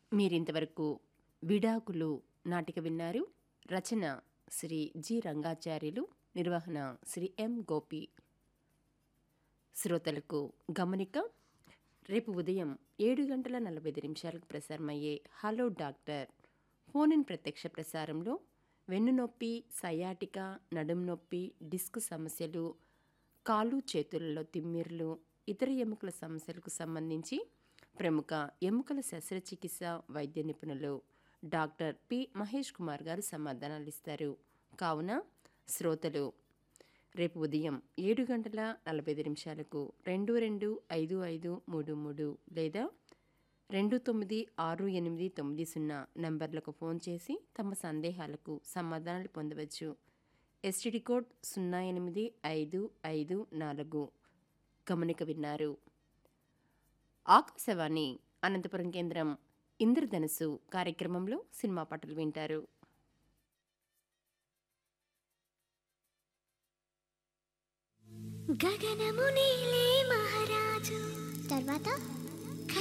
మీరింతవరకు విడాకులు నాటిక విన్నారు రచన శ్రీ జి రంగాచార్యులు నిర్వహణ శ్రీ ఎం గోపి శ్రోతలకు గమనిక రేపు ఉదయం ఏడు గంటల నలభై ఐదు నిమిషాలకు ప్రసారమయ్యే హలో డాక్టర్ ఫోన్ ఇన్ ప్రత్యక్ష ప్రసారంలో వెన్నునొప్పి సయాటిక నడుము నొప్పి డిస్క్ సమస్యలు కాలు చేతులలో తిమ్మిర్లు ఇతర ఎముకల సమస్యలకు సంబంధించి ప్రముఖ ఎముకల శస్త్రచికిత్స వైద్య నిపుణులు డాక్టర్ పి మహేష్ కుమార్ గారు సమాధానాలు ఇస్తారు కావున శ్రోతలు రేపు ఉదయం ఏడు గంటల నలభై ఐదు నిమిషాలకు రెండు రెండు ఐదు ఐదు మూడు మూడు లేదా రెండు తొమ్మిది ఆరు ఎనిమిది తొమ్మిది సున్నా నంబర్లకు ఫోన్ చేసి తమ సందేహాలకు సమాధానాలు పొందవచ్చు ఎస్టిడి కోడ్ సున్నా ఎనిమిది ఐదు ఐదు నాలుగు గమనిక విన్నారు ఆకాశవాణి అనంతపురం కేంద్రం ఇంద్రధనుసు కార్యక్రమంలో సినిమా పాటలు వింటారు గగనము నీలే మహారాజు తర్వాత